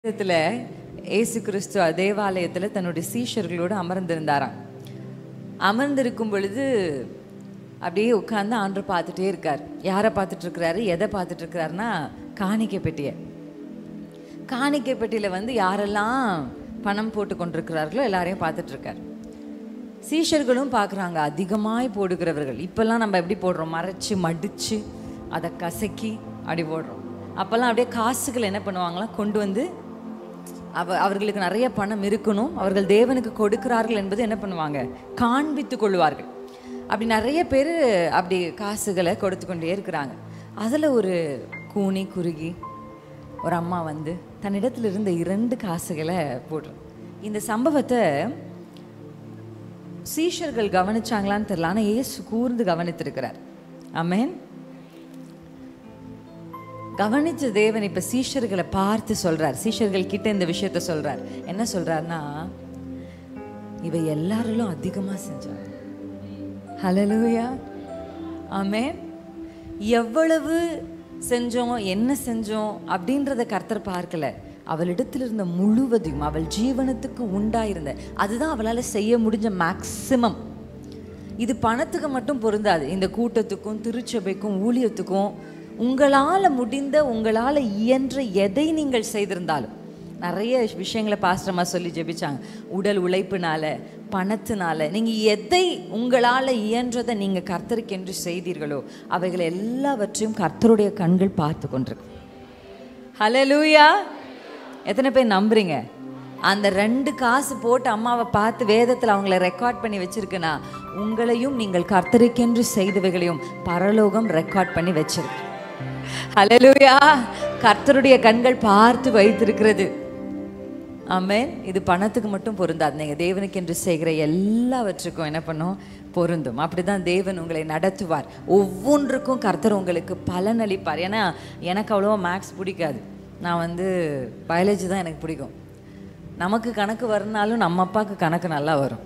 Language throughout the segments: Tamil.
இடத்துல இயேசு கிறிஸ்து தேவாலயத்துல தன்னுடைய சீஷர்களோடு அமர்ந்திருந்தாராம் அமர்ந்திருக்கும் பொழுது அப்படியே உட்கார்ந்து ஆண்டு பார்த்துட்டே இருக்கார் யாரை பார்த்துட்டு இருக்கிறாரு எதை பார்த்துட்டு இருக்கிறாருன்னா காணிக்கை பெட்டியை காணிக்கை பெட்டியில் வந்து யாரெல்லாம் பணம் போட்டு கொண்டிருக்கிறார்களோ எல்லாரையும் பார்த்துட்டு இருக்கார் சீஷர்களும் பார்க்குறாங்க அதிகமாய் போடுகிறவர்கள் இப்போல்லாம் நம்ம எப்படி போடுறோம் மறைச்சு மடித்து அதை கசக்கி அப்படி போடுறோம் அப்போல்லாம் அப்படியே காசுகள் என்ன பண்ணுவாங்களாம் கொண்டு வந்து அவ அவர்களுக்கு நிறைய பணம் இருக்கணும் அவர்கள் தேவனுக்கு கொடுக்கிறார்கள் என்பது என்ன பண்ணுவாங்க காண்பித்து கொள்வார்கள் அப்படி நிறைய பேர் அப்படி காசுகளை கொடுத்து கொண்டே இருக்கிறாங்க அதில் ஒரு கூனி குறுகி ஒரு அம்மா வந்து தன்னிடத்தில் இருந்த இரண்டு காசுகளை போடுறோம் இந்த சம்பவத்தை சீஷர்கள் கவனிச்சாங்களான்னு தெரியல ஆனால் இயேசு கூர்ந்து கவனித்திருக்கிறார் ஆமென் கவனிச்ச தேவன் இப்ப சீஷர்களை பார்த்து சொல்றார் சீஷர்கள் கிட்ட இந்த விஷயத்த சொல்றார் என்ன சொல்றாருன்னா இவ எல்லாரிலும் அதிகமா செஞ்சாங்க ஹலலூயா ஆமென் எவ்வளவு செஞ்சோம் என்ன செஞ்சோம் அப்படின்றத கர்த்தர் பார்க்கல அவளிடத்தில் இருந்த முழுவதையும் அவள் ஜீவனத்துக்கு உண்டாயிருந்த அதுதான் அவளால் செய்ய முடிஞ்ச மேக்சிமம் இது பணத்துக்கு மட்டும் பொருந்தாது இந்த கூட்டத்துக்கும் திருச்சபைக்கும் ஊழியத்துக்கும் உங்களால் முடிந்த உங்களால் இயன்ற எதை நீங்கள் செய்திருந்தாலும் நிறைய விஷயங்களை பாஸ்டமா சொல்லி ஜெபிச்சாங்க உடல் உழைப்பினால பணத்தினால நீங்கள் எதை உங்களால் இயன்றதை நீங்கள் கர்த்தருக்கென்று செய்தீர்களோ அவைகளை எல்லாவற்றையும் கர்த்தருடைய கண்கள் பார்த்து கொண்டிருக்கு ஹலலூயா எத்தனை பேர் நம்புறீங்க அந்த ரெண்டு காசு போட்டு அம்மாவை பார்த்து வேதத்தில் அவங்கள ரெக்கார்ட் பண்ணி வச்சிருக்குன்னா உங்களையும் நீங்கள் கர்த்தருக்கென்று செய்தவைகளையும் பரலோகம் ரெக்கார்ட் பண்ணி வச்சிருக்கு ஹalleluya கர்த்தருடைய கண்கள் பார்த்து வைத்திருக்கிறது ஆமென் இது பணத்துக்கு மட்டும் பொருந்தாது நீங்கள் தேவனுக்கென்று செய்கிற எல்லாவற்றுக்கும் என்ன பண்ணும் பொருந்தும் அப்படிதான் தேவன் உங்களை நடத்துவார் ஒவ்வொன்றுக்கும் கர்த்தர் உங்களுக்கு பலன் அளிப்பார் ஏன்னா எனக்கு அவ்வளோவா மேக்ஸ் பிடிக்காது நான் வந்து பயாலஜி தான் எனக்கு பிடிக்கும் நமக்கு கணக்கு வரனாலும் நம்ம அப்பாவுக்கு கணக்கு நல்லா வரும்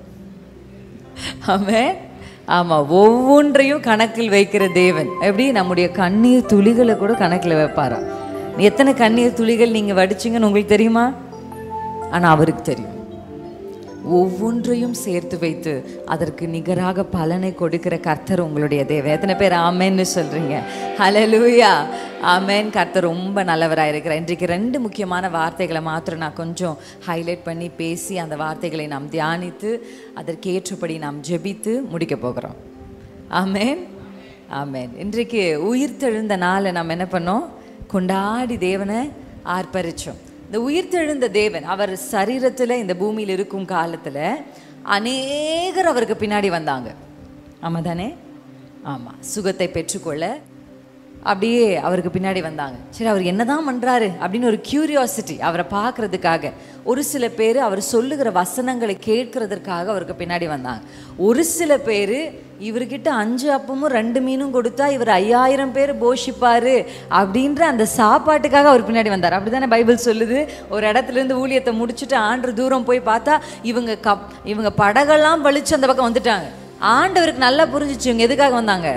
ஆமென் ஆமாம் ஒவ்வொன்றையும் கணக்கில் வைக்கிற தேவன் எப்படி நம்முடைய கண்ணீர் துளிகளை கூட கணக்கில் வைப்பாராம் எத்தனை கண்ணீர் துளிகள் நீங்கள் வடிச்சிங்கன்னு உங்களுக்கு தெரியுமா ஆனால் அவருக்கு தெரியும் ஒவ்வொன்றையும் சேர்த்து வைத்து அதற்கு நிகராக பலனை கொடுக்கிற கர்த்தர் உங்களுடைய தேவன் எத்தனை பேர் ஆமேன்னு சொல்றீங்க ஹalleluya ஆமேன் கர்த்தர் ரொம்ப நல்லவராக இருக்கிறார் இன்றைக்கு ரெண்டு முக்கியமான வார்த்தைகளை மாத்திரம் நான் கொஞ்சம் ஹைலைட் பண்ணி பேசி அந்த வார்த்தைகளை நாம் தியானித்து அதற்கேற்றபடி நாம் ஜெபித்து முடிக்க போகிறோம் ஆமேன் ஆமேன் இன்றைக்கு உயிர்த்தெழுந்த நாளை நம்ம என்ன பண்ணோம் கொண்டாடி தேவனை ஆர்ப்பரிச்சோம் இந்த உயிர்த்தெழுந்த தேவன் அவர் சரீரத்தில் இந்த பூமியில் இருக்கும் காலத்தில் அநேகர் அவருக்கு பின்னாடி வந்தாங்க ஆமாம் தானே ஆமாம் சுகத்தை பெற்றுக்கொள்ள அப்படியே அவருக்கு பின்னாடி வந்தாங்க சரி அவர் என்னதான் பண்றாரு அப்படின்னு ஒரு கியூரியாசிட்டி அவரை பார்க்கறதுக்காக ஒரு சில பேர் அவர் சொல்லுகிற வசனங்களை கேட்கறதற்காக அவருக்கு பின்னாடி வந்தாங்க ஒரு சில பேர் இவர்கிட்ட அஞ்சு அப்பமும் ரெண்டு மீனும் கொடுத்தா இவர் ஐயாயிரம் பேர் போஷிப்பாரு அப்படின்ற அந்த சாப்பாட்டுக்காக அவர் பின்னாடி வந்தார் அப்படிதானே பைபிள் சொல்லுது ஒரு இடத்துல இருந்து ஊழியத்தை முடிச்சுட்டு ஆண்டு தூரம் போய் பார்த்தா இவங்க கப் இவங்க படகெல்லாம் வலிச்சு அந்த பக்கம் வந்துட்டாங்க ஆண்டவருக்கு நல்லா புரிஞ்சிச்சு இவங்க எதுக்காக வந்தாங்க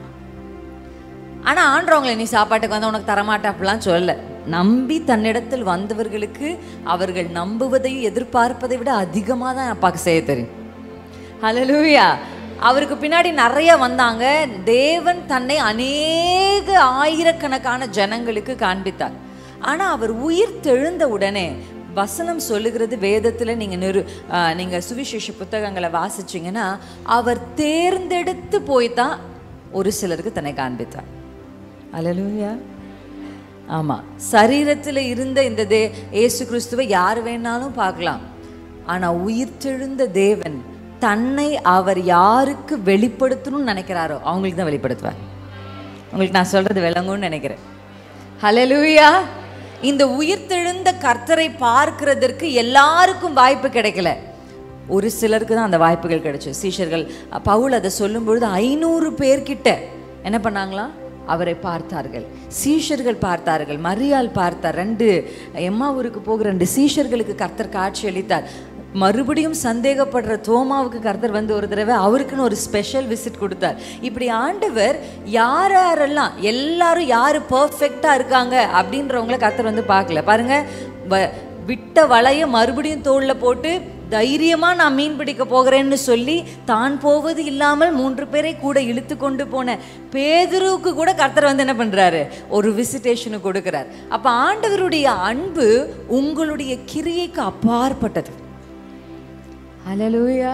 ஆனால் ஆண்டவங்களை நீ சாப்பாட்டுக்கு வந்தால் உனக்கு தரமாட்டேன் அப்படிலாம் சொல்லல நம்பி தன்னிடத்தில் வந்தவர்களுக்கு அவர்கள் நம்புவதையும் எதிர்பார்ப்பதை விட அதிகமாக தான் அப்பாவுக்கு செய்ய தெரியும் ஹalleluya அவருக்கு பின்னாடி நிறைய வந்தாங்க தேவன் தன்னை அநேக ஆயிரக்கணக்கான ஜனங்களுக்கு காண்பித்தார் ஆனால் அவர் உயிர் தெழுந்த உடனே வசனம் சொல்லுகிறது வேதத்தில் நீங்கள் நிரு நீங்கள் சுவிசேஷ புத்தகங்களை வாசிச்சிங்கன்னா அவர் தேர்ந்தெடுத்து போய் தான் ஒரு சிலருக்கு தன்னை காண்பித்தார் அலலூயா ஆமாம் சரீரத்தில் இருந்த இந்த தே ஏசு கிறிஸ்துவை யார் வேணாலும் பார்க்கலாம் ஆனால் உயிர்த்தெழுந்த தேவன் தன்னை அவர் யாருக்கு வெளிப்படுத்தணும்னு நினைக்கிறாரோ அவங்களுக்கு தான் வெளிப்படுத்துவார் உங்களுக்கு நான் சொல்றது விளங்கும்னு நினைக்கிறேன் ஹலலூயா இந்த உயிர்த்தெழுந்த கர்த்தரை பார்க்கிறதற்கு எல்லாருக்கும் வாய்ப்பு கிடைக்கல ஒரு சிலருக்கு தான் அந்த வாய்ப்புகள் கிடைச்சு சீஷர்கள் பவுல் அதை சொல்லும் பொழுது ஐநூறு பேர்கிட்ட என்ன பண்ணாங்களாம் அவரை பார்த்தார்கள் சீஷர்கள் பார்த்தார்கள் மரியாள் பார்த்தார் ரெண்டு எம்மா ஊருக்கு போகிற ரெண்டு சீஷர்களுக்கு கர்த்தர் காட்சி அளித்தார் மறுபடியும் சந்தேகப்படுற தோமாவுக்கு கர்த்தர் வந்து ஒரு தடவை அவருக்குன்னு ஒரு ஸ்பெஷல் விசிட் கொடுத்தார் இப்படி ஆண்டவர் யார் யாரெல்லாம் எல்லாரும் யார் பர்ஃபெக்டாக இருக்காங்க அப்படின்றவங்கள கர்த்தர் வந்து பார்க்கல பாருங்க வ- விட்ட வலைய மறுபடியும் தோல்ல போட்டு தைரியமா நான் மீன் பிடிக்க போகிறேன்னு சொல்லி தான் போவது இல்லாமல் மூன்று பேரை கூட இழுத்து கொண்டு போன பேதுருவுக்கு கூட கர்த்தர் வந்து என்ன பண்றாரு ஒரு விசிட்டேஷனு கொடுக்கிறார் அப்ப ஆண்டவருடைய அன்பு உங்களுடைய கிரியைக்கு அப்பாற்பட்டது ஹalleluya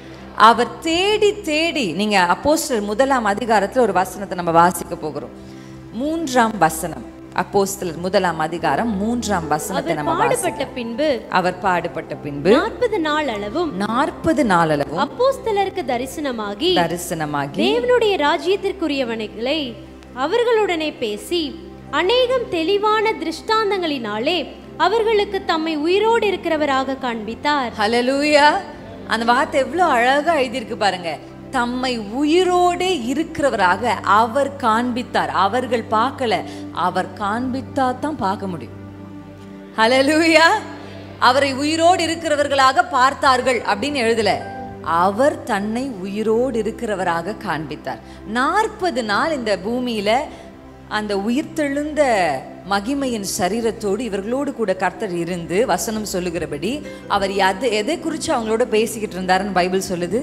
அவர் தேடி தேடி நீங்க அப்போஸ்தலர் முதலாம் அதிகாரத்துல ஒரு வசனத்தை நம்ம வாசிக்க போகிறோம் மூன்றாம் வசனம் அப்போஸ்தலர் முதலாம் அதிகாரம் மூன்றாம் வசனத்தை நம்ம வாசி பாடுபட்ட பின்பு அவர் பாடுபட்ட பின்பு நாற்பது நாள் அளவும் நாற்பது நாளளவும் அப்போஸ்தலருக்கு தரிசனமாகி தரிசனமாகி தேவனுடைய ராஜ்யத்திற்குரியவனைகளை அவர்களுடனே பேசி அநேகம் தெளிவான திருஷ்டாந்தங்களினாலே அவர்களுக்கு தம்மை உயிரோடு இருக்கிறவராக காண்பித்தார் ஹalleluya அந்த வார்த்தை எவ்வளோ அழகா எழுதியிருக்கு பாருங்க தம்மை உயிரோடே இருக்கிறவராக அவர் காண்பித்தார் அவர்கள் பார்க்கல அவர் காண்பித்தா தான் பார்க்க முடியும் ஹalleluya அவரை உயிரோடு இருக்கிறவர்களாக பார்த்தார்கள் அப்படின்னு எழுதல அவர் தன்னை உயிரோடு இருக்கிறவராக காண்பித்தார் நாற்பது நாள் இந்த பூமியில அந்த உயிர்த்தெழுந்த மகிமையின் சரீரத்தோடு இவர்களோடு கூட கர்த்தர் இருந்து வசனம் சொல்லுகிறபடி அவர் எது எதை குறித்து அவங்களோட பேசிக்கிட்டு இருந்தாருன்னு பைபிள் சொல்லுது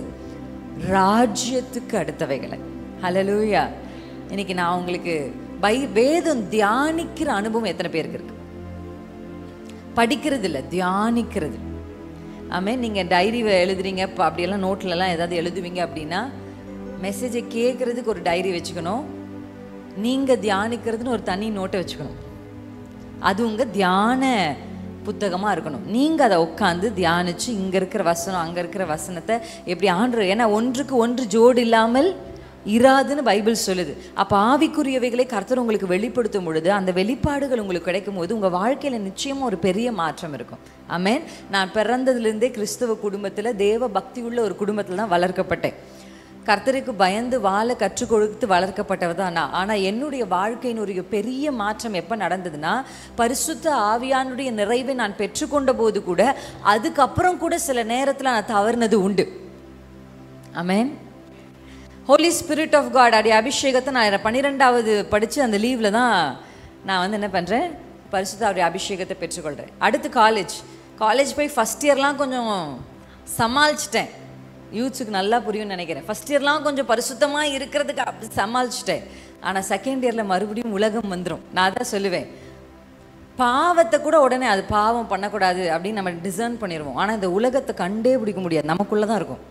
ராஜ்யத்துக்கு அடுத்தவைகளை ஹalleluya இன்னைக்கு நான் உங்களுக்கு பை வேதம் தியானிக்கிற அனுபவம் எத்தனை பேருக்கு இருக்கு படிக்கிறது இல்லை தியானிக்கிறது ஆமே நீங்கள் டைரி எழுதுறீங்க இப்போ அப்படியெல்லாம் நோட்லலாம் ஏதாவது எழுதுவீங்க அப்படின்னா மெசேஜை கேட்குறதுக்கு ஒரு டைரி வச்சுக்கணும் நீங்கள் தியானிக்கிறதுன்னு ஒரு தனி நோட்டை வச்சுக்கணும் அது உங்கள் தியான புத்தகமாக இருக்கணும் நீங்கள் அதை உட்காந்து தியானிச்சு இங்கே இருக்கிற வசனம் அங்கே இருக்கிற வசனத்தை எப்படி ஆண்டு ஏன்னா ஒன்றுக்கு ஒன்று ஜோடு இல்லாமல் இராதுன்னு பைபிள் சொல்லுது அப்போ ஆவிக்குரியவைகளை கர்த்தர் உங்களுக்கு வெளிப்படுத்தும் பொழுது அந்த வெளிப்பாடுகள் உங்களுக்கு கிடைக்கும் போது உங்கள் வாழ்க்கையில் நிச்சயமாக ஒரு பெரிய மாற்றம் இருக்கும் ஆமென் நான் பிறந்ததுலேருந்தே கிறிஸ்தவ குடும்பத்தில் தேவ பக்தி உள்ள ஒரு குடும்பத்தில் தான் வளர்க்கப்பட்டேன் கர்த்தருக்கு பயந்து வாழ கற்றுக் கொடுத்து வளர்க்கப்பட்டவர் தான் நான் ஆனால் என்னுடைய வாழ்க்கையின் ஒரு பெரிய மாற்றம் எப்போ நடந்ததுன்னா பரிசுத்த ஆவியானுடைய நிறைவை நான் பெற்றுக்கொண்ட போது கூட அதுக்கப்புறம் கூட சில நேரத்தில் நான் தவறுனது உண்டு amen holy spirit of God அடி அபிஷேகத்தை நான் பன்னிரெண்டாவது படித்து அந்த லீவில் தான் நான் வந்து என்ன பண்ணுறேன் பரிசுத்தாவுடைய அபிஷேகத்தை பெற்றுக்கொள்கிறேன் அடுத்து காலேஜ் காலேஜ் போய் ஃபஸ்ட் இயர்லாம் கொஞ்சம் சமாளிச்சிட்டேன் யூத்ஸுக்கு நல்லா புரியும்னு நினைக்கிறேன் ஃபஸ்ட் இயர்லாம் கொஞ்சம் பரிசுத்தமாக இருக்கிறதுக்கு அப்படி சமாளிச்சிட்டேன் ஆனால் செகண்ட் இயரில் மறுபடியும் உலகம் வந்துடும் நான் தான் சொல்லுவேன் பாவத்தை கூட உடனே அது பாவம் பண்ணக்கூடாது அப்படின்னு நம்ம டிசர்ன் பண்ணிடுவோம் ஆனால் இந்த உலகத்தை கண்டே பிடிக்க முடியாது நமக்குள்ளே தான் இருக்கும்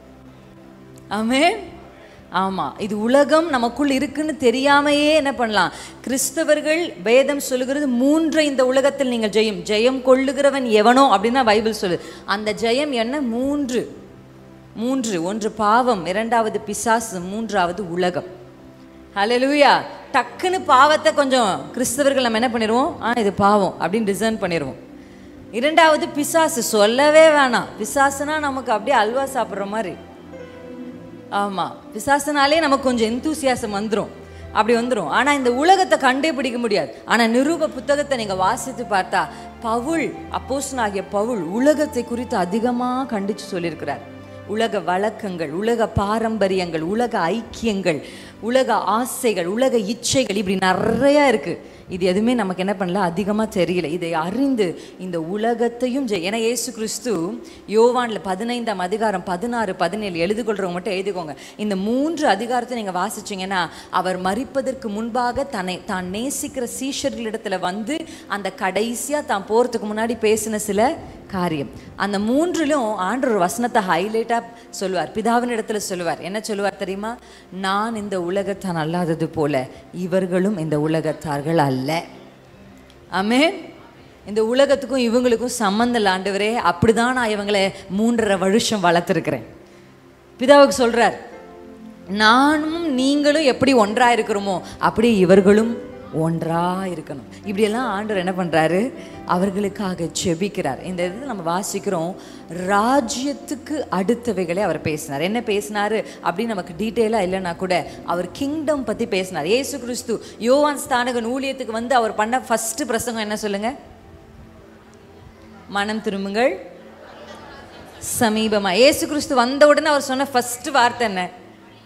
ஆமென் ஆமா இது உலகம் நமக்குள் இருக்குன்னு தெரியாமையே என்ன பண்ணலாம் கிறிஸ்தவர்கள் வேதம் சொல்லுகிறது மூன்றை இந்த உலகத்தில் நீங்கள் ஜெயம் ஜெயம் கொள்ளுகிறவன் எவனோ அப்படின்னா பைபிள் சொல்லு அந்த ஜெயம் என்ன மூன்று மூன்று ஒன்று பாவம் இரண்டாவது பிசாசு மூன்றாவது உலகம் ஹalleluya டக்குன்னு பாவத்தை கொஞ்சம் கிறிஸ்தவர்கள் நம்ம என்ன பண்ணிடுவோம் ஆ இது பாவம் அப்படின்னு டிசைன் பண்ணிடுவோம் இரண்டாவது பிசாசு சொல்லவே வேணாம் பிசாசுனா நமக்கு அப்படியே அல்வா சாப்பிட்ற மாதிரி ஆமா பிசாசுனாலே நமக்கு கொஞ்சம் எந்தூசியாசம் வந்துடும் அப்படி வந்துடும் ஆனா இந்த உலகத்தை கண்டே பிடிக்க முடியாது ஆனா நிரூப புத்தகத்தை நீங்க வாசித்து பார்த்தா பவுல் அப்போஸ்தலனாகிய பவுல் உலகத்தை குறித்து அதிகமா கண்டிச்சு சொல்லியிருக்கிறார் உலக வழக்கங்கள் உலக பாரம்பரியங்கள் உலக ஐக்கியங்கள் உலக ஆசைகள் உலக இச்சைகள் இப்படி நிறைய இருக்கு இது எதுவுமே நமக்கு என்ன பண்ணல அதிகமாக தெரியல இதை அறிந்து இந்த உலகத்தையும் ஜெய் ஏன்னா இயேசு கிறிஸ்து யோவான்ல பதினைந்தாம் அதிகாரம் பதினாறு பதினேழு எழுதுகொள்றவங்க மட்டும் எழுதிக்கோங்க இந்த மூன்று அதிகாரத்தை நீங்கள் வாசிச்சீங்கன்னா அவர் மறிப்பதற்கு முன்பாக தன்னை தான் நேசிக்கிற சீஷர்களிடத்துல வந்து அந்த கடைசியாக தான் போகிறதுக்கு முன்னாடி பேசின சில காரியம் அந்த மூன்றிலும் ஆண்டவர் ஒரு வசனத்தை ஹைலைட்டாக சொல்லுவார் பிதாவின் இடத்துல சொல்லுவார் என்ன சொல்லுவார் தெரியுமா நான் இந்த உலகத்தான் அல்லாதது போல இவர்களும் இந்த உலகத்தார்கள் அல்ல ஆமென் இந்த உலகத்துக்கும் இவங்களுக்கும் சம்மந்தம் இல்லை ஆண்டவரே அப்படிதான் நான் இவங்களை மூன்றரை வருஷம் வளர்த்துருக்கிறேன் பிதாவுக்கு சொல்றார் நானும் நீங்களும் எப்படி ஒன்றா இருக்கிறோமோ அப்படி இவர்களும் ஒன்றா இருக்கணும் இப்படியெல்லாம் ஆண்டவர் என்ன பண்றாரு அவர்களுக்காக செபிக்கிறார் இந்த இது நம்ம வாசிக்கிறோம் ராஜ்யத்துக்கு அடுத்தவைகளை அவர் பேசினார் என்ன பேசினாரு அப்படின்னு நமக்கு டீட்டெயிலாக இல்லைன்னா கூட அவர் கிங்டம் பத்தி பேசினார் ஏசு கிறிஸ்து யோவான் ஸ்தானகன் ஊழியத்துக்கு வந்து அவர் பண்ண ஃபர்ஸ்ட் பிரசங்கம் என்ன சொல்லுங்க மனம் திரும்புங்கள் சமீபமா இயேசு கிறிஸ்து வந்த உடனே அவர் சொன்ன ஃபர்ஸ்ட் வார்த்தை என்ன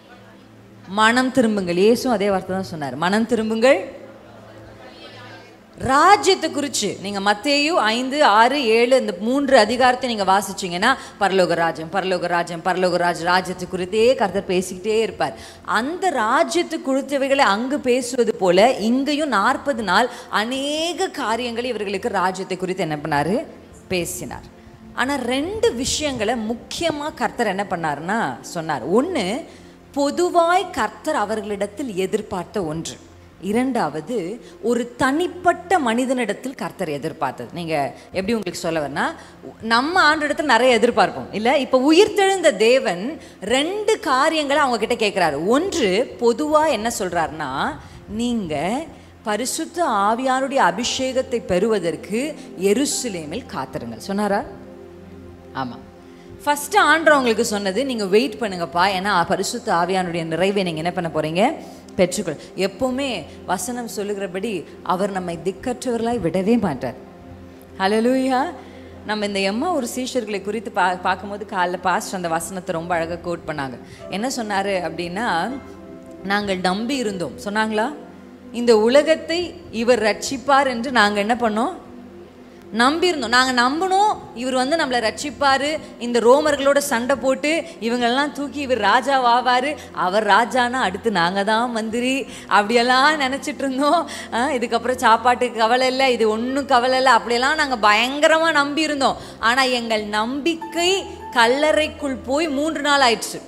மனம் திரும்புங்கள் இயேசும் அதே வார்த்தை தான் சொன்னார் மனம் திரும்புங்கள் ராஜ்யத்தை குறித்து நீங்கள் மத்தேயு ஐந்து ஆறு ஏழு இந்த மூன்று அதிகாரத்தை நீங்கள் வாசிச்சீங்கன்னா பரலோக ராஜ்யம் பரலோக ராஜ்யம் பரலோக ராஜ் ராஜ்யத்தை குறித்தே கர்த்தர் பேசிக்கிட்டே இருப்பார் அந்த ராஜ்யத்தை குறித்தவைகளை அங்கு பேசுவது போல இங்கேயும் நாற்பது நாள் அநேக காரியங்களை இவர்களுக்கு ராஜ்யத்தை குறித்து என்ன பண்ணாரு பேசினார் ஆனால் ரெண்டு விஷயங்களை முக்கியமாக கர்த்தர் என்ன பண்ணாருன்னா சொன்னார் ஒன்று பொதுவாய் கர்த்தர் அவர்களிடத்தில் எதிர்பார்த்த ஒன்று இரண்டாவது ஒரு தனிப்பட்ட மனிதனிடத்தில் கர்த்தர் எதிர்பார்த்தது நீங்கள் எப்படி உங்களுக்கு சொல்ல வரனா நம்ம ஆண்டிடத்தில் நிறைய எதிர்பார்ப்போம் இல்லை இப்போ உயிர்த்தெழுந்த தேவன் ரெண்டு காரியங்களை அவங்க கிட்ட கேட்குறாரு ஒன்று பொதுவாக என்ன சொல்கிறாருன்னா நீங்கள் பரிசுத்த ஆவியாருடைய அபிஷேகத்தை பெறுவதற்கு எருசலேமில் காத்திருங்கள் சொன்னாரா ஆமாம் ஃபஸ்ட்டு ஆண்டவங்களுக்கு சொன்னது நீங்கள் வெயிட் பண்ணுங்கப்பா ஏன்னா பரிசுத்த ஆவியானுடைய நிறைவை நீங்கள் என்ன பண்ண போகிறீங்க பெற்றுக்கொள் எப்போவுமே வசனம் சொல்லுகிறபடி அவர் நம்மை திக்கற்றவர்களாய் விடவே மாட்டார் ஹalleluya நம்ம இந்த எம்மா ஒரு சீஷர்களை குறித்து பா பார்க்கும்போது காலைல பாஸ்ட் அந்த வசனத்தை ரொம்ப அழகாக கோட் பண்ணாங்க என்ன சொன்னார் அப்படின்னா நாங்கள் நம்பி இருந்தோம் சொன்னாங்களா இந்த உலகத்தை இவர் ரட்சிப்பார் என்று நாங்கள் என்ன பண்ணோம் நம்பியிருந்தோம் நாங்கள் நம்பினோம் இவர் வந்து நம்மளை ரட்சிப்பார் இந்த ரோமர்களோட சண்டை போட்டு இவங்கெல்லாம் தூக்கி இவர் ராஜாவாவார் அவர் ராஜானா அடுத்து நாங்கள் தான் மந்திரி அப்படியெல்லாம் நினச்சிட்டு இருந்தோம் ஆ, இதுக்கப்புறம் சாப்பாட்டுக்கு கவலை இல்லை இது ஒன்றும் கவலை இல்லை அப்படியெல்லாம் நாங்கள் பயங்கரமாக நம்பியிருந்தோம் ஆனால் எங்கள் நம்பிக்கை கல்லறைக்குள் போய் மூன்று நாள் ஆயிடுச்சு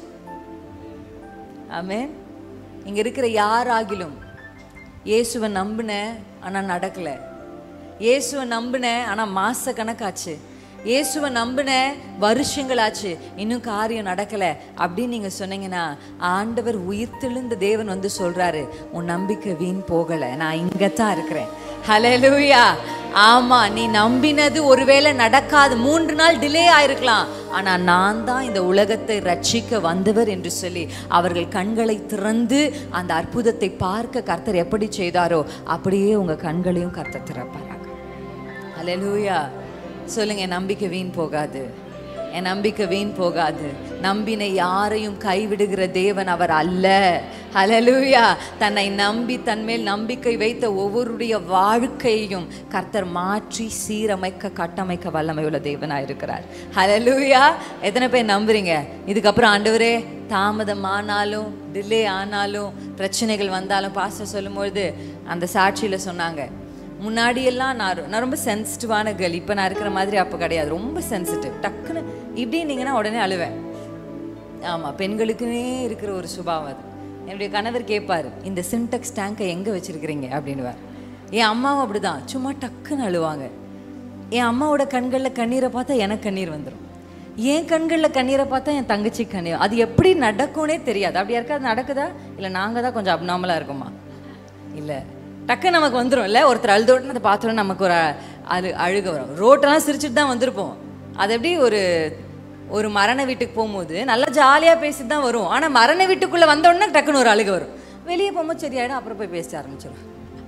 ஆமென் இங்க இருக்கிற யாராகிலும் இயேசுவை நம்பினேன் ஆனா நடக்கல இயேசுவை நம்பினேன் ஆனா மாச கணக்காச்சு இயேசுவை நம்பினேன் வருஷங்களாச்சு இன்னும் காரியம் நடக்கல அப்படின்னு நீங்க சொன்னீங்கன்னா ஆண்டவர் உயிர்த்தெழுந்த தேவன் வந்து சொல்றாரு உன் நம்பிக்கை வீண் போகல நான் இங்கத்தான் இருக்கிறேன் ஹalleluya ஆமா நீ நம்பினது ஒருவேளை நடக்காது மூன்று நாள் டிலே ஆயிருக்கலாம் ஆனா நான் தான் இந்த உலகத்தை ரட்சிக்க வந்தவர் என்று சொல்லி அவர்கள் கண்களை திறந்து அந்த அற்புதத்தை பார்க்க கர்த்தர் எப்படி செய்தாரோ அப்படியே உங்க கண்களையும் கர்த்தர் திறப்பாராக ஹalleluya சொல்லுங்க என் நம்பிக்கை வீண் போகாது என் நம்பிக்கை வீண் போகாது நம்பின யாரையும் கைவிடுகிற தேவன் அவர் அல்ல ஹalleluya தன்னை நம்பி தன்மேல் நம்பிக்கை வைத்த ஒவ்வொருடைய வாழ்க்கையையும் கர்த்தர் மாற்றி சீரமைக்க கட்டமைக்க வல்லமை உள்ள தேவனாக இருக்கிறார் ஹalleluya எத்தனை பேர் நம்புறீங்க இதுக்கப்புறம் ஆண்டவரே தாமதம் ஆனாலும் டிலே ஆனாலும் பிரச்சனைகள் வந்தாலும் பாஸ்டர் சொல்லும்பொழுது அந்த சாட்சியில் சொன்னாங்க முன்னாடியெல்லாம் நான் ரொ- நான் ரொம்ப சென்சிட்டிவான கேர்ள் இப்போ நான் இருக்கிற மாதிரி அப்போ கிடையாது ரொம்ப சென்சிட்டிவ் டக்குன்னு இப்படி இருந்தீங்கன்னா உடனே அழுவேன் ஆமாம் பெண்களுக்குன்னே இருக்கிற ஒரு சுபாவம் அது என்னுடைய கணவர் கேட்பார் இந்த சின்டெக்ஸ் டேங்கை எங்கே வச்சிருக்கிறீங்க அப்படின்னுவார் என் அம்மாவும் அப்படிதான் சும்மா டக்குன்னு அழுவாங்க என் அம்மாவோட கண்களில் கண்ணீரை பார்த்தா எனக்கு கண்ணீர் வந்துடும் என் கண்களில் கண்ணீரை பார்த்தா என் தங்கச்சி கண்ணீர் அது எப்படி நடக்கும்னே தெரியாது அப்படி யாருக்காவது நடக்குதா இல்லை நாங்கள் தான் கொஞ்சம் அப்நார்மலாக இருக்குமா இல்லை டக்கு நமக்கு வந்துடும் இல்லை ஒருத்தர் அழுதோடனே அதை பார்த்தோன்னே நமக்கு ஒரு அழு அழுக வரும் ரோட்டெல்லாம் சிரிச்சிட்டு தான் வந்திருப்போம் அது எப்படி ஒரு ஒரு மரண வீட்டுக்கு போகும்போது நல்லா ஜாலியாக பேசிட்டு தான் வரும் ஆனால் மரண வீட்டுக்குள்ளே வந்தோடனே டக்குன்னு ஒரு அழுக வரும் வெளியே போகும்போது சரியாயிடும் அப்புறம் போய் பேச ஆரம்பிச்சிடும்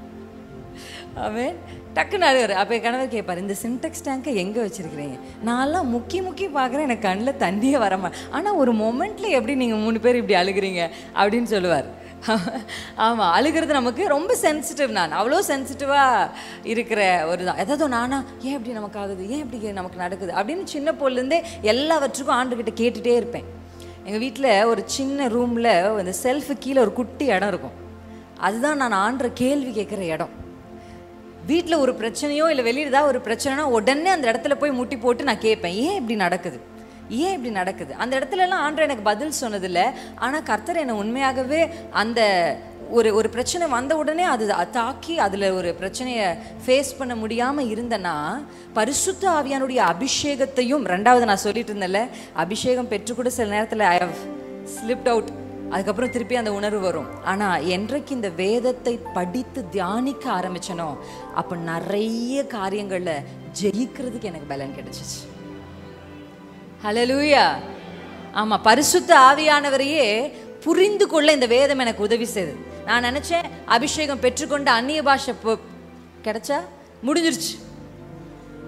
அவன் டக்குன்னு அழுகிறார் அப்போ என் கணவர் கேட்பார் இந்த சின்டெக்ஸ் டேங்கை எங்கே வச்சிருக்கிறீங்க நான்லாம் முக்கி முக்கி பார்க்குறேன் எனக்கு கண்ணில் தண்ணியே வரமா ஆனால் ஒரு மொமெண்ட்ல எப்படி நீங்கள் மூணு பேர் இப்படி அழுகுறீங்க அப்படின்னு சொல்லுவார் ஆமாம் அழுகிறது நமக்கு ரொம்ப சென்சிட்டிவ் நான் அவ்வளோ சென்சிட்டிவாக இருக்கிற ஒரு தான் ஏதாவது நானா ஏன் இப்படி நமக்கு ஆகுது ஏன் இப்படி நமக்கு நடக்குது அப்படின்னு சின்ன பொருள்லேருந்தே எல்லாவற்றுக்கும் ஆண்டுகிட்ட கேட்டுகிட்டே இருப்பேன் எங்கள் வீட்டில் ஒரு சின்ன ரூமில் இந்த செல்ஃபு கீழே ஒரு குட்டி இடம் இருக்கும் அதுதான் நான் ஆண்ட கேள்வி கேட்குற இடம் வீட்டில் ஒரு பிரச்சனையோ இல்லை வெளியில் ஏதாவது ஒரு பிரச்சனைனா உடனே அந்த இடத்துல போய் முட்டி போட்டு நான் கேட்பேன் ஏன் இப்படி நடக்குது ஏன் இப்படி நடக்குது அந்த இடத்துலலாம் ஆண்டர் எனக்கு பதில் சொன்னதில்ல ஆனால் கர்த்தர் என்னை உண்மையாகவே அந்த ஒரு ஒரு பிரச்சனை வந்த உடனே அது தாக்கி அதில் ஒரு பிரச்சனையை ஃபேஸ் பண்ண முடியாமல் இருந்தேன்னா பரிசுத்த ஆவியானுடைய அபிஷேகத்தையும் ரெண்டாவது நான் சொல்லிட்டு இருந்தேன்ல அபிஷேகம் பெற்று கூட சில நேரத்தில் ஐ ஹவ் ஸ்லிப்ட் அவுட் அதுக்கப்புறம் திருப்பி அந்த உணர்வு வரும் ஆனால் என்றைக்கு இந்த வேதத்தை படித்து தியானிக்க ஆரம்பிச்சனோ அப்போ நிறைய காரியங்களில் ஜெயிக்கிறதுக்கு எனக்கு பலன் கிடைச்சிச்சு ஹalleluya ஆமா பரிசுத்த ஆவியானவரையே புரிந்து கொள்ள இந்த வேதம் எனக்கு உதவி செய்யுது நான் நினைச்சேன் அபிஷேகம் பெற்றுக்கொண்ட அந்நிய பாஷை பொ- கிடைச்சா முடிஞ்சிருச்சு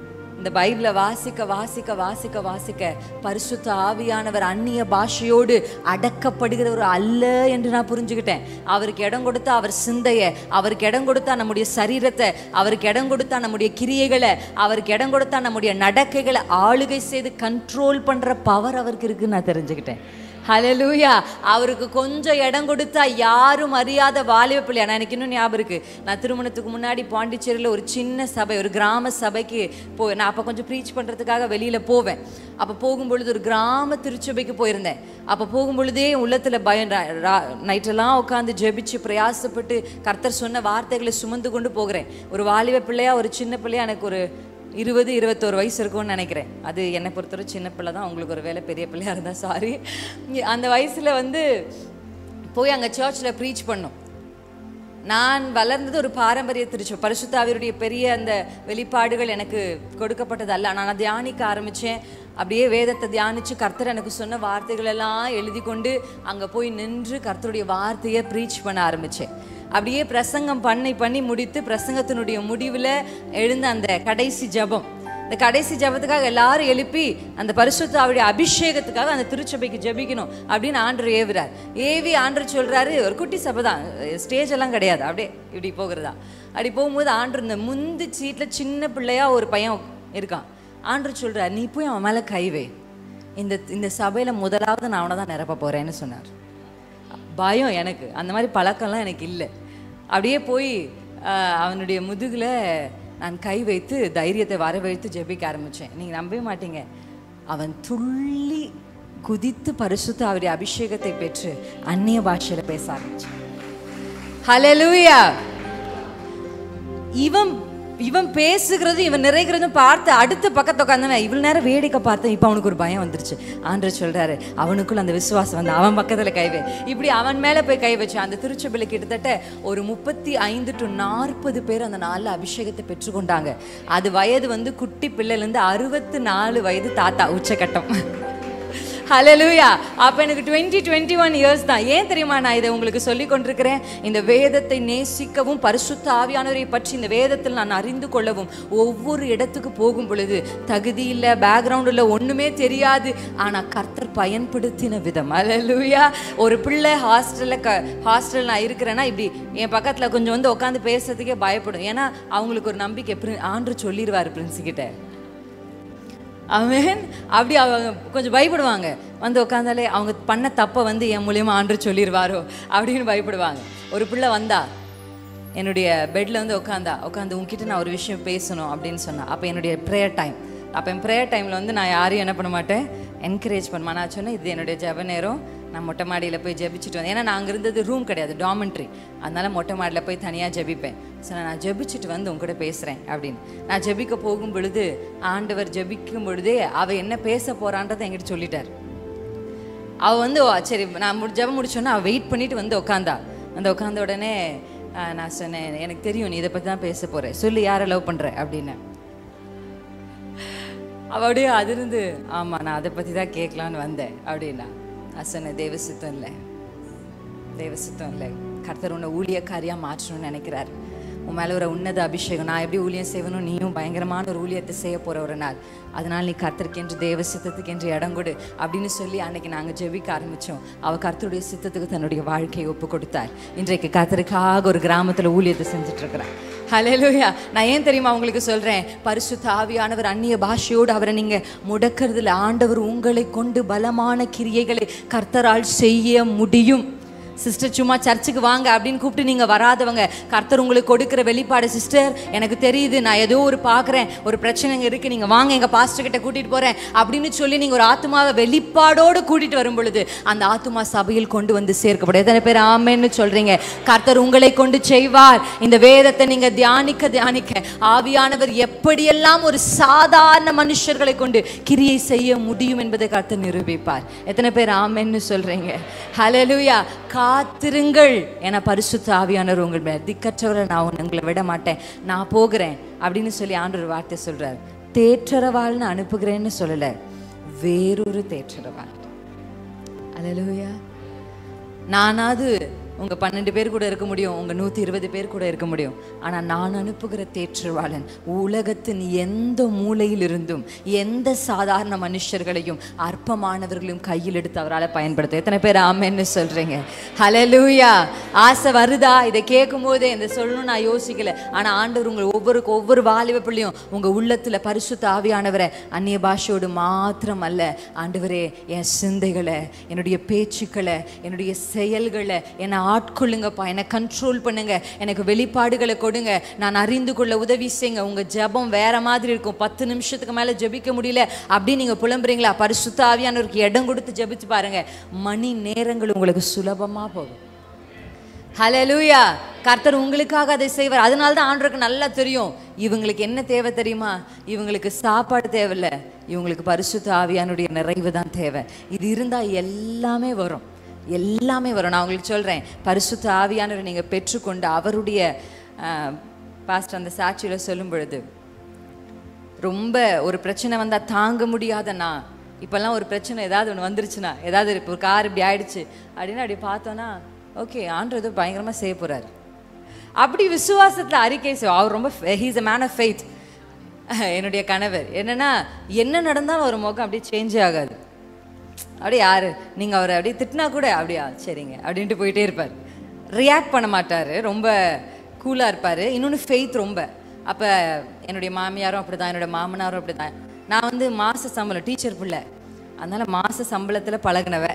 இந்த பைபிளை வாசிக்க வாசிக்க வாசிக்க வாசிக்க பரிசுத்த ஆவியானவர் அந்நிய பாஷையோடு அடக்கப்படுகிறவர் அல்ல என்று நான் புரிஞ்சுக்கிட்டேன் அவருக்கு இடம் கொடுத்தா அவர் சிந்தைய அவருக்கு இடம் கொடுத்தா நம்முடைய சரீரத்தை அவருக்கு இடம் கொடுத்தா நம்முடைய கிரியைகளை அவருக்கு இடம் கொடுத்தா நம்முடைய நடக்கைகளை ஆளுகை செய்து கண்ட்ரோல் பண்ற பவர் அவருக்கு இருக்குன்னு நான் தெரிஞ்சுக்கிட்டேன் ஹalleluya அவருக்கு கொஞ்சம் இடம் கொடுத்தா யாரும் அறியாத வாலிப பிள்ளை ஆனால் எனக்கு இன்னும் ஞாபகம் இருக்கு நான் திருமணத்துக்கு முன்னாடி பாண்டிச்சேரியில் ஒரு சின்ன சபை ஒரு கிராம சபைக்கு போ நான் அப்போ கொஞ்சம் ப்ரீச் பண்ணுறதுக்காக வெளியில் போவேன் அப்போ போகும்பொழுது ஒரு கிராம திருச்சபைக்கு போயிருந்தேன் அப்போ போகும்பொழுதே என் உள்ளத்தில் பயம் நைட்டெல்லாம் உட்காந்து ஜெபிச்சு பிரயாசப்பட்டு கர்த்தர் சொன்ன வார்த்தைகளை சுமந்து கொண்டு போகிறேன் ஒரு வாலிப பிள்ளையா ஒரு சின்ன பிள்ளையா எனக்கு ஒரு இருபது இருபத்தோரு வயசு இருக்கும்னு நினைக்கிறேன் அது என்னை பொறுத்தவரை சின்ன பிள்ளை தான் உங்களுக்கு ஒரு வேலை பெரிய பிள்ளையா இருந்தால் சாரி அந்த வயசில் வந்து போய் அங்கே சர்ச்சில் ப்ரீச் பண்ணோம் நான் வளர்ந்தது ஒரு பாரம்பரிய திருச்சி பரிசுத்தாவியருடைய பெரிய அந்த வெளிப்பாடுகள் எனக்கு கொடுக்கப்பட்டது அல்ல நான் தியானிக்க ஆரம்பித்தேன் அப்படியே வேதத்தை தியானித்து கர்த்தர் எனக்கு சொன்ன வார்த்தைகள் எல்லாம் எழுதி கொண்டு அங்கே போய் நின்று கர்த்தருடைய வார்த்தையை ப்ரீச் பண்ண ஆரம்பித்தேன் அப்படியே பிரசங்கம் பண்ணி பண்ணி முடித்து பிரசங்கத்தினுடைய முடிவில் எழுந்த அந்த கடைசி ஜெபம் இந்த கடைசி ஜெபத்துக்காக எல்லாரும் எழுப்பி அந்த பரிசுத்தாவுடைய அபிஷேகத்துக்காக அந்த திருச்சபைக்கு ஜெபிக்கணும் அப்படின்னு ஆண்டர் ஏவுறார் ஏவி ஆண்டர் சொல்றாரு ஒரு குட்டி சபை தான் ஸ்டேஜ் எல்லாம் கிடையாது அப்படியே இப்படி போகிறதா அப்படி போகும்போது ஆண்டர் இந்த முந்தி சீட்டில் சின்ன பிள்ளையா ஒரு பையன் இருக்கான் ஆண்டர் சொல்றார் நீ போய் அவன் மேலே கைவே இந்த இந்த சபையில முதலாவது நான் அவனை தான் நிரப்ப போறேன்னு சொன்னார் பயம் எனக்கு அந்த மாதிரி பழக்கம்லாம் எனக்கு இல்லை அப்படியே போய் ஆஹ், அவனுடைய முதுகில் நான் கை வைத்து தைரியத்தை வரவழைத்து ஜெபிக்க ஆரம்பித்தேன் நீங்கள் நம்பவே மாட்டீங்க அவன் துள்ளி குதித்து பரிசுத்த அவருடைய அபிஷேகத்தை பெற்று அந்நிய பாஷையில் பேச ஆரம்பிச்சான் ஹalleluya இவன் இவன் பேசுகிறது இவன் நிறைகிறதும் பார்த்து அடுத்த பக்கத்தை உட்காந்து இவ்வளவு நேரம் வேடிக்கை பார்த்தேன் இப்போ அவனுக்கு ஒரு பயம் வந்துருச்சு ஆண்டர் சொல்றாரு அவனுக்குள்ள அந்த விசுவாசம் வந்து அவன் பக்கத்துல கை வை இப்படி அவன் மேல போய் கை வச்சான் அந்த திருச்சபையில் கிட்டத்தட்ட ஒரு முப்பத்தி ஐந்து டு நாற்பது பேர் அந்த நாளில் அபிஷேகத்தை பெற்றுக்கொண்டாங்க அது வயது வந்து குட்டி பிள்ளைலேருந்து அறுபத்து நாலு வயது தாத்தா உச்சக்கட்டம் ஹalleluya அப்ப எனக்கு டுவெண்ட்டி டுவெண்ட்டி ஒன் இயர்ஸ் தான் ஏன் தெரியுமா நான் இதை உங்களுக்கு சொல்லி கொண்டிருக்கிறேன் இந்த வேதத்தை நேசிக்கவும் பரிசுத்த ஆவியானவரை பற்றி இந்த வேதத்தில் நான் அறிந்து கொள்ளவும் ஒவ்வொரு இடத்துக்கு போகும் பொழுது தகுதி இல்லை பேக்ரவுண்ட் இல்லை ஒண்ணுமே தெரியாது ஆனா கர்த்தர் பயன்படுத்தின விதம் ஹalleluya ஒரு பிள்ளை ஹாஸ்டல்ல க ஹாஸ்டல் நான் இருக்கிறேன்னா இப்படி என் பக்கத்துல கொஞ்சம் வந்து உட்காந்து பேசுறதுக்கே பயப்படும் ஏன்னா அவங்களுக்கு ஒரு நம்பிக்கை பிரி- ஆண்டு சொல்லிடுவாரு பிரின்ஸுக்கிட்ட அவன் அப்படி அவங்க கொஞ்சம் பயப்படுவாங்க வந்து உட்காந்தாலே அவங்க பண்ண தப்பை வந்து என் மூலியமா ஆண்டு சொல்லிடுவாரோ அப்படின்னு பயப்படுவாங்க ஒரு பிள்ளை வந்தா என்னுடைய பெட்டில் வந்து உட்காந்தா உட்காந்து உங்ககிட்ட நான் ஒரு விஷயம் பேசணும் அப்படின்னு சொன்னா அப்போ என்னுடைய ப்ரேயர் டைம் அப்போ என் ப்ரேயர் டைமில் வந்து நான் யாரையும் என்ன பண்ண மாட்டேன் என்கரேஜ் பண்ணுமா நான் சொன்னேன் இது என்னுடைய ஜெப நேரம் நான் மொட்டை மாடியில் போய் ஜெபிச்சுட்டு வந்தேன் ஏன்னா நான் அங்கே இருந்தது ரூம் கிடையாது டாமெண்ட்ரி அதனால மொட்டை மாடியில் போய் தனியாக ஜெபிப்பேன் ஸோ நான் ஜெபிச்சுட்டு வந்து உங்க கூட பேசுகிறேன் அப்படின்னு நான் ஜெபிக்க போகும் பொழுது ஆண்டவர் ஜெபிக்கும் பொழுதே அவ என்ன பேச போறான்றதை என்கிட்ட சொல்லிட்டார் அவ வந்து "ஓ, சரி நான் முடி ஜெபம் முடிச்சோன்னே அவள் வெயிட் பண்ணிட்டு வந்து உட்காந்தா வந்து உட்காந்த உடனே ஆ, நான் சொன்னேன் எனக்கு தெரியும் நீ இதை பற்றி தான் பேச போற சொல்லு யாரை லவ் பண்ற அப்படின்னு அவ அப்படியே அதிர்ந்து ஆமா நான் அதை பற்றி தான் கேட்கலான்னு வந்தேன் அப்படின்னா நான் சொன்னேன் தெய்வ சித்தம் இல்லை தெய்வ சித்தம் இல்லை கர்த்தர் உன்னை ஊழியக்காரியாக மாற்றணும்னு நினைக்கிறார் உன் மேலே ஒரு உன்னத அபிஷேகம் நான் எப்படி ஊழியம் செய்வனும் நீயும் பயங்கரமான ஒரு ஊழியத்தை செய்ய போகிற ஒரு நாள் அதனால் நீ கர்த்தருக்கு என்று தேவ சித்தத்துக்கு என்று இடம் கொடு அப்படின்னு சொல்லி அன்னைக்கு நாங்கள் ஜெபிக்க ஆரம்பித்தோம் அவள் கர்த்தருடைய சித்தத்துக்கு தன்னுடைய வாழ்க்கையை ஒப்பு கொடுத்தார் இன்றைக்கு கர்த்தருக்காக ஒரு கிராமத்தில் ஊழியத்தை செஞ்சுட்டு இருக்கிறார் ஹalleluya நான் ஏன் தெரியுமா உங்களுக்கு சொல்றேன் பரிசுத்த ஆவியானவர் அந்நிய பாஷையோடு அவரை நீங்க முடக்கிறதுல ஆண்டவர் உங்களை கொண்டு பலமான கிரியைகளை கர்த்தரால் செய்ய முடியும் சிஸ்டர் சும்மா சர்ச்சுக்கு வாங்க அப்படின்னு கூப்பிட்டு நீங்கள் வராதவங்க கர்த்தர் உங்களுக்கு கொடுக்குற வெளிப்பாடு சிஸ்டர் எனக்கு தெரியுது நான் ஏதோ ஒரு பார்க்குறேன் ஒரு பிரச்சனைங்க இருக்குது நீங்கள் வாங்க எங்கள் பாஸ்டர் கிட்ட கூட்டிகிட்டு போகிறேன் அப்படின்னு சொல்லி நீங்கள் ஒரு ஆத்மாவை வெளிப்பாடோடு கூட்டிகிட்டு வரும் பொழுது அந்த ஆத்மா சபையில் கொண்டு வந்து சேர்க்கப்படும் எத்தனை பேர் ஆமேன்னு சொல்கிறீங்க கர்த்தர் உங்களை கொண்டு செய்வார் இந்த வேதத்தை நீங்கள் தியானிக்க தியானிக்க ஆவியானவர் எப்படியெல்லாம் ஒரு சாதாரண மனுஷர்களை கொண்டு கிரியை செய்ய முடியும் என்பதை கர்த்தர் நிரூபிப்பார் எத்தனை பேர் ஆமென்னு சொல்றீங்க ஹalleluya காத்திருங்கள் என பரிசுத்த ஆவியானவர் உங்கள் மேல் திக்கற்றவரை நான் உன்னை- உங்களை விட மாட்டேன் நான் போகிறேன் அப்படின்னு சொல்லி ஆண்டவர் வார்த்தை சொல்றார் தேற்றரவாள்னு அனுப்புகிறேன்னு சொல்லல வேறொரு தேற்றரவாள் ஹalleluya நானாவது உங்க பன்னெண்டு பேர் கூட இருக்க முடியும் உங்க நூத்தி இருபது பேர் கூட இருக்க முடியும் ஆனா நான் அனுப்புகிற தேற்றவாளன் உலகத்தின் எந்த மூலையில் இருந்தும் எந்த சாதாரண மனுஷர்களையும் அற்பமானவர்களையும் கையில் எடுத்து அவரால் பயன்படுத்த எத்தனை பேர் ஆமென்னு சொல்றீங்க ஹalleluya ஆசை வருதா இதை கேட்கும் போதே இந்த சொல்லணும் நான் யோசிக்கல ஆனா ஆண்டவர் உங்கள் ஒவ்வொரு ஒவ்வொரு வாலிப பிள்ளையும் உங்க உள்ளத்துல பரிசுத்த ஆவியானவரை அந்நிய பாஷையோடு மாத்திரம் அல்ல ஆண்டவரே என் சிந்தைகளை என்னுடைய பேச்சுக்களை என்னுடைய செயல்களை என்னை ஆட்கொள்ளுங்கப்பா என்னை கண்ட்ரோல் பண்ணுங்க எனக்கு வெளிப்பாடுகளை கொடுங்க நான் அறிந்து கொள்ள உதவி செய்யுங்க உங்க ஜெபம் வேற மாதிரி இருக்கும் பத்து நிமிஷத்துக்கு மேல ஜெபிக்க முடியல அப்படின்னு நீங்க புலம்புறீங்களா பரிசுத்த ஆவியானவருக்கு இடம் கொடுத்து ஜெபிச்சு பாருங்க மணி நேரங்கள் உங்களுக்கு சுலபமா போகும் ஹalleluya கர்த்தர் உங்களுக்காக அதை செய்வார் அதனால தான் ஆண்டவருக்கு நல்லா தெரியும் இவங்களுக்கு என்ன தேவை தெரியுமா இவங்களுக்கு சாப்பாடு தேவையில்ல இவங்களுக்கு பரிசுத்த ஆவியானுடைய நிறைவு தான் தேவை இது இருந்தா எல்லாமே வரும் எல்லாமே வரும் நான் உங்களுக்கு சொல்றேன் பரிசுத்த ஆவியானவர் நீங்க பெற்றுக்கொண்டு அவருடைய பாஸ்ட் அந்த சாட்சியில சொல்லும் பொழுது ரொம்ப ஒரு பிரச்சனை வந்தா தாங்க முடியாதண்ணா இப்பெல்லாம் ஒரு பிரச்சனை ஏதாவது ஒன்று வந்துருச்சுன்னா ஏதாவது இப்போ ஒரு கார் இப்படி ஆயிடுச்சு அப்படின்னு அப்படி பார்த்தோன்னா ஓகே ஆண்டவர் ஏதோ பயங்கரமா செய்ய போறாரு அப்படி விசுவாசத்துல அறிக்கை செய்வோம் அவர் ரொம்ப he's a man of faith என்னுடைய கணவர் என்னன்னா என்ன நடந்தாலும் ஒரு முகம் அப்படியே சேஞ்சே ஆகாது அப்படியே யாரு நீங்க அவரை அப்படியே திட்டினா கூட அப்படியா சரிங்க அப்படின்ட்டு போயிட்டே இருப்பார் ரியாக்ட் பண்ண மாட்டாரு ரொம்ப கூலா இருப்பாரு இன்னொன்று ஃபெய்த் ரொம்ப அப்ப என்னுடைய மாமியாரும் அப்படிதான் என்னோட மாமனாரும் அப்படிதான் நான் வந்து மாச சம்பளம் டீச்சர் பிள்ளை அதனால மாச சம்பளத்துல பழகினவ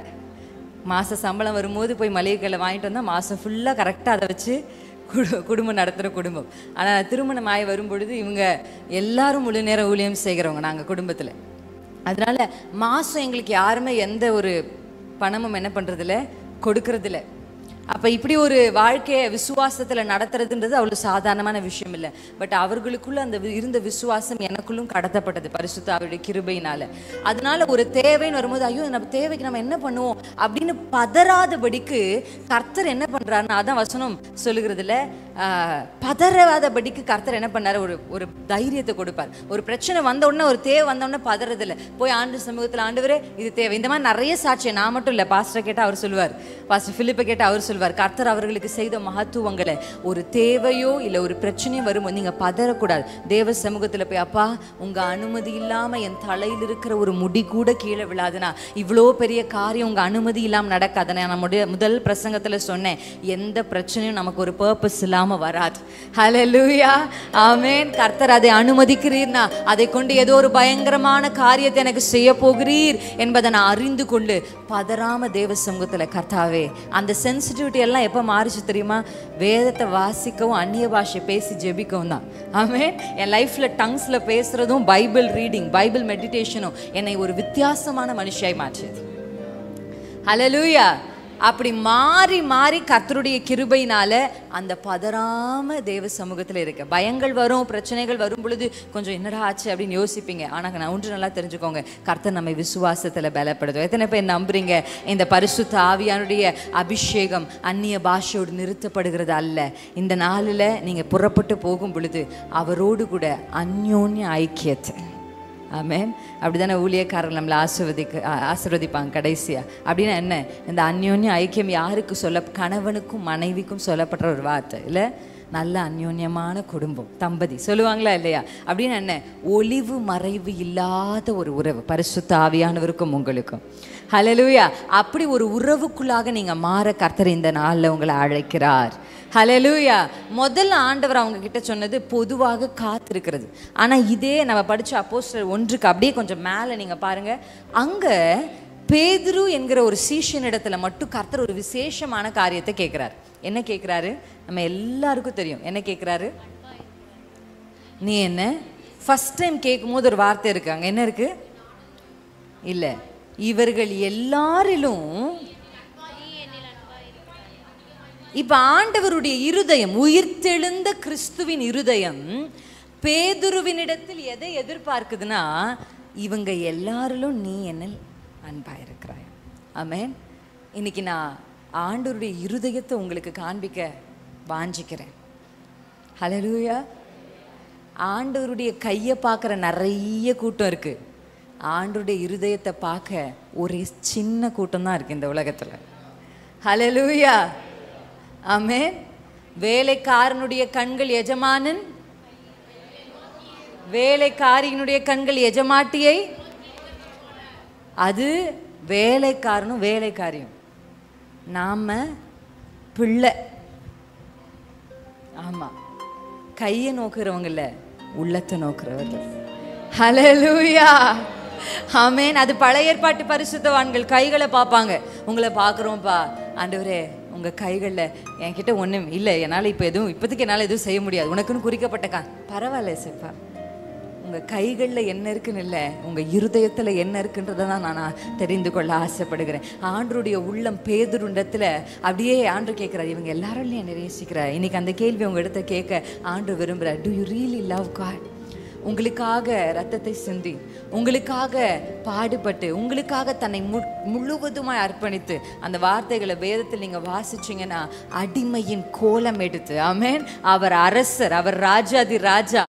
மாச சம்பளம் வரும்போது போய் மளிகை கடையில் வாங்கிட்டு வந்தா மாசம் ஃபுல்லா கரெக்டாக அதை வச்சு குடு குடும்பம் நடத்துகிற குடும்பம் ஆனால் திருமணம் ஆகி வரும்பொழுது இவங்க எல்லாரும் முழு நேர ஊழியம் செய்கிறவங்க நாங்க குடும்பத்துல அதனால மாசம் எங்களுக்கு யாருமே எந்த ஒரு பணமும் என்ன பண்றதில்ல கொடுக்கறதில்ல அப்ப இப்படி ஒரு வாழ்க்கையை விசுவாசத்துல நடத்துறதுன்றது அவ்வளவு சாதாரணமான விஷயம் இல்லை பட் அவர்களுக்குள்ள அந்த வி- இருந்த விசுவாசம் எனக்குள்ளும் கடத்தப்பட்டது பரிசுத்த அவருடைய கிருபையினால அதனால ஒரு தேவைன்னு வரும்போது ஐயோ நம்ம தேவைக்கு நம்ம என்ன பண்ணுவோம் அப்படின்னு பதறாதபடிக்கு கர்த்தர் என்ன பண்றாருன்னா அதான் வசனம் சொல்லுகிறதுல ஆஹ், பதறாதபடிக்கு கர்த்தர் என்ன பண்ணாரு ஒரு ஒரு தைரியத்தை கொடுப்பார் ஒரு பிரச்சனை வந்த உடனே ஒரு தேவை வந்த உடனே பதறதில்ல போய் ஆண்டு சமூகத்துல ஆண்டவரே இது தேவை இந்த மாதிரி நிறைய சாட்சி நான் மட்டும் இல்ல பாஸ்டர் கேட்டா அவர் சொல்லுவார் பாஸ்டர் பிலிப்பை கேட்டா அவர் சொல்லுவார் கர்த்தர் அவர்களுக்கு செய்த மகத்துவங்களை ஒரு தேவையோ இல்ல ஒரு பிரச்சனையோ வரும்போது நீங்க பதறக்கூடாது தேவ சமூகத்துல போய் அப்பா உங்க அனுமதி இல்லாம என் தலையில் இருக்கிற ஒரு முடி கூட கீழே விழாதுனா இவ்வளோ பெரிய காரியம் உங்க அனுமதி இல்லாம நடக்காது நான் நம்முடைய முதல் பிரசங்கத்துல சொன்னேன் எந்த பிரச்சனையும் நமக்கு ஒரு பர்பஸ் இல்லாம வராது ஹalleluya ஆமென் கர்த்தர் அதை அனுமதிக்கிறீர்னா அதை கொண்டு ஏதோ ஒரு பயங்கரமான காரியத்தை எனக்கு செய்ய போகிறீர் என்பதை நான் அறிந்து கொண்டு பதறாம தேவ சமூகத்துல கர்த்தாவே அந்த சென்சிட்டிவிட்டி எல்லாம் எப்ப மாறிச்சு தெரியுமா வேதத்தை வாசிக்கவும் அந்நிய பாஷை பேசி ஜெபிக்கவும் தான் ஆமென் என் லைஃப்ல டங்ஸ்ல பேசுறதும் பைபிள் ரீடிங் பைபிள் மெடிடேஷனும் என்னை ஒரு வித்தியாசமான மனுஷியாய் மாற்றியது ஹalleluya அப்படி மாறி மாறி கர்த்தருடைய கிருபையினால அந்த பதறாம தேவ சமூகத்துல இருக்க பயங்கள் வரும் பிரச்சனைகள் வரும் பொழுது கொஞ்சம் என்னடா ஆச்சு அப்படின்னு யோசிப்பீங்க ஆனா நான் ஒன்று நல்லா தெரிஞ்சுக்கோங்க கர்த்தர் நம்மை விசுவாசத்துல பலப்படுத்தும் எத்தனை பேர் நம்புறீங்க இந்த பரிசுத்த ஆவியானுடைய அபிஷேகம் அந்நிய பாஷையோடு நிறுத்தப்படுகிறது அல்ல இந்த நாளில் நீங்க புறப்பட்டு போகும் பொழுது அவரோடு கூட அந்யோன்ய ஐக்கியத்தை ஆமென் அப்படிதானே ஊழியக்காரர்கள் நம்மளை ஆசிர்வதிக்க ஆ- ஆசீர்வதிப்பாங்க கடைசியா அப்படின்னா என்ன இந்த அந்யோன்ய ஐக்கியம் யாருக்கு சொல்ல கணவனுக்கும் மனைவிக்கும் சொல்லப்படுற ஒரு வார்த்தை இல்லை நல்ல அந்யோன்யமான குடும்பம் தம்பதி சொல்லுவாங்களா இல்லையா அப்படின்னா என்ன ஒளிவு மறைவு இல்லாத ஒரு உறவு பரிசுத்த ஆவியானவருக்கும் உங்களுக்கும் ஹalleluya அப்படி ஒரு உறவுக்குள்ளாக நீங்க மாற கர்த்தர் இந்த நாள்ல உங்களை அழைக்கிறார் ஹalleluya முதல்ல ஆண்டவர் அவங்க கிட்ட சொன்னது பொதுவாக காத்திருக்கிறது ஆனா இதே நம்ம படிச்ச அப்போஸ்தலர் ஒன்றுக்கு அப்படியே கொஞ்சம் மேல நீங்க பாருங்க அங்க பேதுரு என்கிற ஒரு சீஷன் இடத்துல மட்டும் கர்த்தர் ஒரு விசேஷமான காரியத்தை கேட்கிறார் என்ன கேட்கிறாரு நம்ம எல்லாருக்கும் தெரியும் என்ன கேட்கிறாரு நீ என்ன ஃபர்ஸ்ட் டைம் கேட்கும்போது ஒரு வார்த்தை இருக்கு அங்க என்ன இருக்கு இல்ல இவர்கள் எல்லாரிலும் இப்ப ஆண்டவருடைய இருதயம் உயிர்த்தெழுந்த கிறிஸ்துவின் இருதயம் பேதுருவினிடத்தில் எதை எதிர்பார்க்குதுன்னா இவங்க எல்லாரிலும் நீ என்னில் அன்பா இருக்கிறாய் ஆமென் இன்னைக்கு நான் ஆண்டவருடைய இருதயத்தை உங்களுக்கு காண்பிக்க வாஞ்சிக்கிறேன் ஹalleluya ஆண்டவருடைய கையை பார்க்குற நிறைய கூட்டம் இருக்கு ஆண்டவருடைய இருதயத்தை பார்க்க ஒரு சின்ன கூட்டம் தான் இருக்கு இந்த உலகத்துல ஹalleluya ஆமென் வேலைக்காரனுடைய கண்கள் எஜமானன் வேலைக்காரியினுடைய கண்கள் எஜமாட்டியை அது வேலைக்காரனும் வேலைக்காரியும் நாம பிள்ளை ஆமா கையை நோக்குறவங்கல்ல உள்ளத்தை நோக்குறவர்கள் ஹalleluya ஆமென் அது பழைய ஏற்பாட்டு பரிசுத்தவான்கள் கைகளை பார்ப்பாங்க உங்களை பார்க்குறோம்ப்பா ஆண்டவரே உங்க கைகளில் என்கிட்ட ஒன்றும் இல்லை என்னால் இப்போ எதுவும் இப்போதைக்கு என்னால் எதுவும் செய்ய முடியாது உனக்குன்னு குறிக்கப்பட்ட கா பரவாயில்ல சேப்பா உங்க கைகளில் என்ன இருக்குன்னு இல்லை உங்க இருதயத்துல என்ன இருக்குன்றதை தான் நான் தெரிந்து கொள்ள ஆசைப்படுகிறேன் ஆண்டருடைய உள்ளம் பேதுருண்டத்துல அப்படியே ஆண்டு கேட்கிறார் இவங்க எல்லாரும் என்னை நேசிக்கிறார் இன்னைக்கு அந்த கேள்வி உங்க இடத்த கேட்க ஆண்டு விரும்புகிறார் do you really love God உங்களுக்காக ரத்தத்தை சிந்தி உங்களுக்காக பாடுபட்டு உங்களுக்காக தன்னை மு முழுவதுமாய் அர்ப்பணித்து அந்த வார்த்தைகளை வேதத்தில் நீங்க வாசிச்சீங்கன்னா அடிமையின் கோலம் எடுத்து ஆமென் அவர் அரசர் அவர் ராஜாதி ராஜா